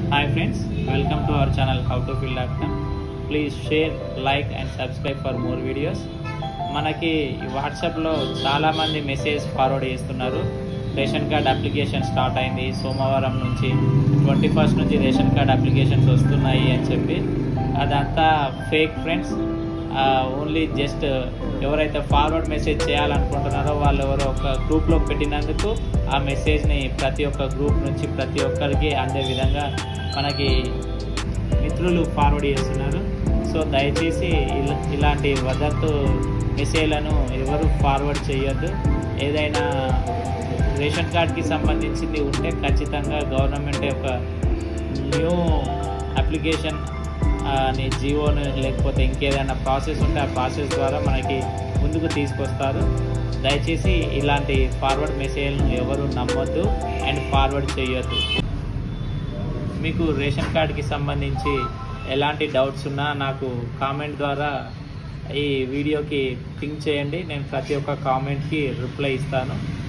hi friends welcome to our channel how to fill dot com please share like and subscribe for more videos మనకి వాట్సాప్లో చాలామంది message forward చేస్తున్నారు ration card application start అయింది సోమవారం నుంచి twenty first నుంచి ration card applications వస్తున్నాయి అని చెప్పి అదంతా ఫేక్ ఫ్రెండ్స్ ఓన్లీ జస్ట్ ఎవరైతే ఫార్వర్డ్ మెసేజ్ చేయాలనుకుంటున్నారో వాళ్ళు ఎవరో ఒక గ్రూప్లో పెట్టినందుకు ఆ మెసేజ్ని ప్రతి ఒక్క గ్రూప్ నుంచి ప్రతి ఒక్కరికి అందే విధంగా మనకి మిత్రులు ఫార్వర్డ్ చేస్తున్నారు సో దయచేసి ఇలా ఇలాంటి వదంతు మెసేజ్లను ఎవరు ఫార్వర్డ్ చేయొద్దు ఏదైనా రేషన్ కార్డ్కి సంబంధించింది ఉంటే ఖచ్చితంగా గవర్నమెంట్ ఒక న్యూ అప్లికేషన్ అని జియోను లేకపోతే ఇంకేదైనా ప్రాసెస్ ఉంటే ఆ ప్రాసెస్ ద్వారా మనకి ముందుకు తీసుకొస్తారు దయచేసి ఇలాంటి ఫార్వర్డ్ మెసేజ్లను ఎవరు నమ్మొద్దు అండ్ ఫార్వర్డ్ చేయొద్దు మీకు రేషన్ కార్డ్కి సంబంధించి ఎలాంటి డౌట్స్ ఉన్నా నాకు కామెంట్ ద్వారా ఈ వీడియోకి థింక్ చేయండి నేను ప్రతి ఒక్క కామెంట్కి రిప్లై ఇస్తాను